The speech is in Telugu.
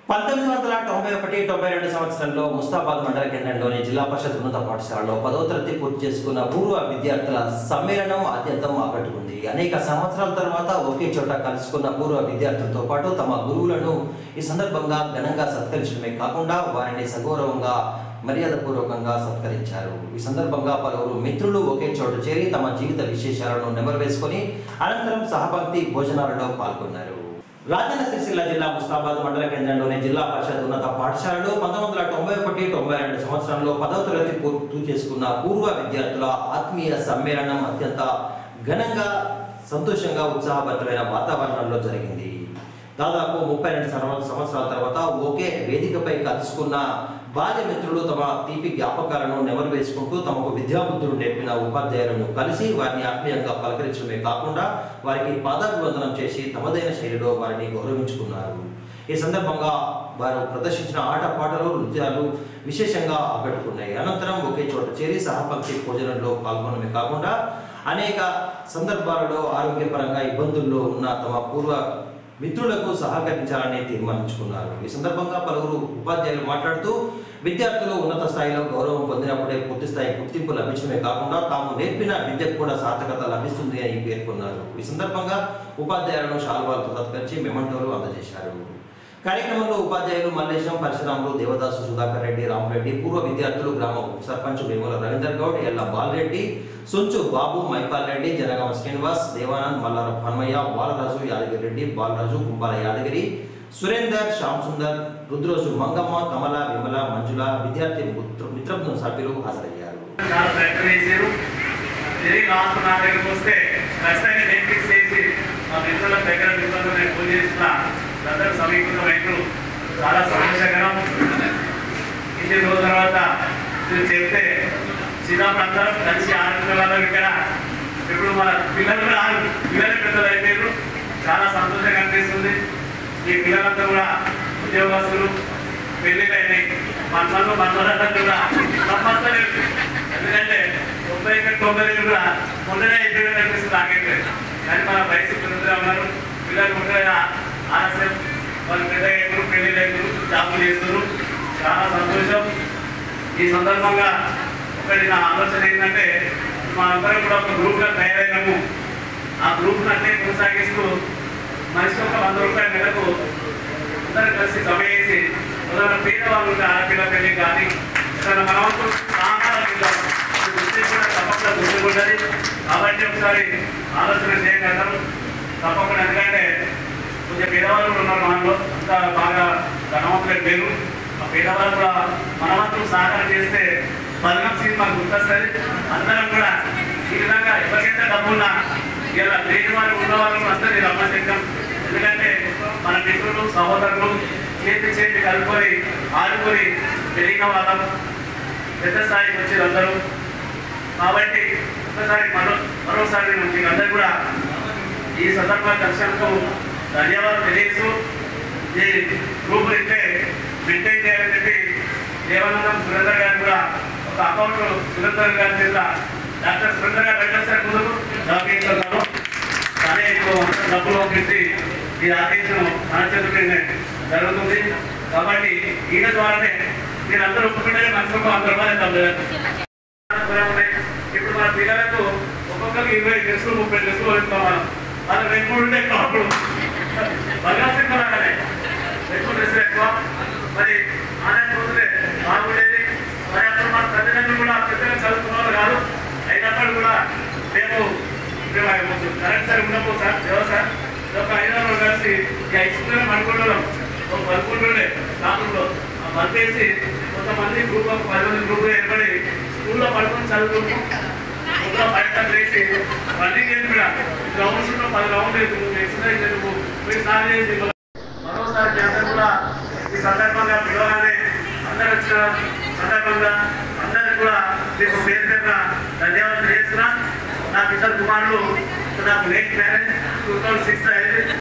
పంతొమ్మిది వందల తొంభై ఒకటి తొంభై రెండు సంవత్సరంలో ముస్తాబాద్ మండల కేంద్రంలోని జిల్లా పరిషత్ ఉన్నత పాఠశాలలో పదో తరగతి పూర్తి చేసుకున్న పూర్వ విద్యార్థుల సమ్మేళనం అత్యంతం ఆకట్టుకుంది అనేక సంవత్సరాల తర్వాత ఒకే చోట కలుసుకున్న పూర్వ విద్యార్థులతో పాటు తమ గురువులను ఈ సందర్భంగా ఘనంగా సత్కరించడమే కాకుండా వారిని సగౌరవంగా మర్యాదపూర్వకంగా సత్కరించారు ఈ సందర్భంగా పలువురు మిత్రులు ఒకే చోట చేరి తమ జీవిత విశేషాలను నెమరు వేసుకొని అనంతరం సహభక్తి భోజనాలలో పాల్గొన్నారు రాజన్న సిరిసిల్ల జిల్లా ముస్తాబాద్ మండల కేంద్రంలోని జిల్లా పరిషత్ ఉన్నత పాఠశాలలో పంతొమ్మిది వందల తొంభై ఒకటి తొంభై రెండు సంవత్సరంలో పదవ తరగతి పూర్తి చేసుకున్న పూర్వ విద్యార్థుల ఆత్మీయ సమ్మేళనం అత్యంత ఘనంగా సంతోషంగా ఉత్సాహభరితమైన వాతావరణంలో జరిగింది దాదాపు ముప్పై రెండు సంవ- సంవత్సరాల తర్వాత ఒకే వేదికపై కలుసుకున్న బాల్య మిత్రులు తమ తీపి జ్ఞాపకాలను నెమరు వేసుకుంటూ తమకు విద్యాబుద్ధులు నేర్పిన ఉపాధ్యాయులను కలిసి వారిని ఆత్మీయంగా పలకరించడమే కాకుండా వారికి పాదాభివందనం చేసి తమదైన శైలిలో వారిని గౌరవించుకున్నారు ఈ సందర్భంగా వారు ప్రదర్శించిన ఆట పాటలు నృత్యాలు విశేషంగా ఆకట్టుకున్నాయి అనంతరం ఒకే చోట చేరి సహపంక్తి భోజనంలో పాల్గొనడమే కాకుండా అనేక సందర్భాలలో ఆరోగ్యపరంగా ఇబ్బందుల్లో ఉన్న తమ పూర్వ మిత్రులకు సహకరించాలని తీర్మానించుకున్నారు ఈ సందర్భంగా పలువురు ఉపాధ్యాయులు మాట్లాడుతూ విద్యార్థులు ఉన్నత స్థాయిలో గౌరవం పొందినప్పుడే పూర్తి స్థాయి గుర్తింపు లభించడమే కాకుండా తాము నేర్పిన విద్యకు కూడా సార్థకత లభిస్తుంది అని పేర్కొన్నారు ఈ సందర్భంగా ఉపాధ్యాయులను శాల్వాలతో సత్కరించి మెమంటోలు అందజేశారు కార్యక్రమంలో ఉపాధ్యాయులు మల్లేశం పరశురాములు దేవదాసు సుధాకర్ రెడ్డి రామరెడ్డి పూర్వ విద్యార్థులు గ్రామ ఉప సర్పంచ్ వేముల రవీందర్ గౌడ్ ఎల్ల బాలరెడ్డి సొంచు బాబు మైపాల్ రెడ్డి జనగామ శ్రీనివాస్ దేవానంద్ మల్లార హన్మయ్య బాలరాజు యాదగిరి రెడ్డి బాలరాజు కుంపాల యాదగిరి సురేందర్ శ్యామ్ సుందర్ రుద్రోజు మంగమ్మ కమల విమల మంజుల విద్యార్థి మిత్ర- మిత్రబృందం సభ్యులు హాజరయ్యారు చాలా ప్రయత్నం చేశారు తిరిగి లాస్ట్ నా దగ్గరకు వస్తే ఖచ్చితంగా నేను ఫిక్స్ చేసి మా మిత్రుల దగ్గర మిత్రులతో నేను పూజ చేసిన అందరూ సమీకృతమైనరు చాలా సంతోషకరం ఇన్ని రోజుల తర్వాత మీరు చెప్తే చిన్నప్పుడు అందరం కలిసి ఆడుకునే వాళ్ళం ఇక్కడ ఇప్పుడు మన పిల్లలు కూడా ఆడు పిల్లలు పెద్దలు అయిపోయారు చాలా సంతోషంగా అనిపిస్తుంది ఈ పిల్లలంతా కూడా ఉద్యోగస్తులు పెళ్ళిళ్ళు అయినాయి మనలో మనవరంతా కూడా తప్పలేదు ఎందుకంటే తొంభై ఒకటి తొంభై రెండు కూడా మొన్ననే అయిపోయింది అనిపిస్తుంది నాకైతే కానీ మన వయసు పిల్లలుగా ఉన్నారు పిల్లలు ఉంటే ఆలస్యం వాళ్ళు పెద్ద ఎదురు పెళ్ళిళ్ళు ఎదురు జాబులు చేస్తున్నారు చాలా సంతోషం ఈ సందర్భంగా ఒకటి నా ఆలోచన ఏంటంటే మా అందరం కూడా ఒక గ్రూప్గా తయారైనాము ఆ గ్రూప్ అట్లే కొనసాగిస్తూ మనిషి ఒక వంద రూపాయల నెలకు అందరూ కలిసి జమ చేసి ఏదైనా పేదవాళ్ళు ఉంటే ఆడపిల్ల పెళ్లి కానీ ఏదైనా మన వంతు సహకారం ఇద్దాం ఈ దృష్టి కూడా తప్పకుండా గుర్తుకుంటుంది కాబట్టి ఒకసారి ఆలోచన చేయగలరు తప్పకుండా ఎందుకంటే కొంచెం పేదవాళ్ళు కూడా ఉన్నారు మనలో అంతా బాగా ధనవంతులకు లేరు ఆ పేదవాళ్ళు కూడా మన వంతు సహకారం చేస్తే పదనం సినిమా గుర్తొస్తుంది అందరం కూడా ఈ విధంగా ఎవరికైతే డబ్బున్నా ఇలా లేని వాళ్ళు ఉన్న వాళ్ళు అందరినీ రమ్మని చెప్పాం ఎందుకంటే మన మిత్రులు సహోదరులు చేతి చేతి కలుపుకొని ఆడుకొని పెరిగిన వాళ్ళం పెద్ద స్థాయికి వచ్చేది అందరూ కాబట్టి ఒకసారి మరో మరోసారి నేను మీకు అందరూ కూడా ఈ సందర్భంగా కలిసినందుకు ధన్యవాదాలు తెలియజేస్తూ ఈ గ్రూప్ అయితే మెయింటైన్ చేయాలని చెప్పి దేవానందం సురేందర్ గారు కూడా ఒక అకౌంట్ సురేందర్ గారి చేత డాక్టర్ సురేందర్ గారు పెట్టేస్తారు ముందుకు దాపిస్తున్నారు కానీ ఇప్పుడు అంతా డబ్బులు పంపించి ఈ ఆదేశం మన చేతులనే జరుగుతుంది కాబట్టి ఈయన ద్వారానే మీరందరూ ఒప్పుకుంటే మనసుకు వంద రూపాయలు ఇద్దాం లేదంటే. కూడా ఉన్నాయి. ఇప్పుడు మన పిల్లలకు ఒక్కొక్కరికి ఇరవై డ్రెస్సులు ముప్పై డ్రెస్సులు ఇస్తాం మనం అది రెండు మూడు ఉంటే ఎక్కువ అప్పుడు బగాస్ ఎక్కువ రాగానే ఎక్కువ డ్రెస్సులు ఎక్కువ మరి ఆన్లైన్ రోజులే బాగుండేది మరి అప్పుడు మన తల్లిదండ్రులు కూడా పెద్దగా చదువుకున్న వాళ్ళు కాదు అయినప్పుడు కూడా మేము మేము కరెంట్ సార్ ఉన్నప్పుడు సార్ దేవ సార్ ఒక ఐదు వందలు కలిసి ఈ హై స్కూల్లో పడుకుంటున్నాం ఒక పడుకుంటుండే రాత్రుల్లో ఆ పనిచేసి కొంతమంది గ్రూప్ ఒక పది మంది గ్రూప్ ఏర్పడి స్కూల్లో పడుకొని చదువుకుంటూ స్కూల్లో బయట వేసి మళ్ళీ నేను కూడా గ్రౌండ్స్ లో పది రౌండ్ ఎక్సర్సైజ్ నువ్వు మీరు స్నానం చేసి మరోసారి మీ అందరూ కూడా ఈ సందర్భంగా పిలవగానే అందరూ వచ్చిన సందర్భంగా అందరికీ కూడా మీకు పేరు పేరున ధన్యవాదాలు చేస్తున్నా నాకు ఇద్దరు కుమారులు నాకు late marriage two thousand six అయింది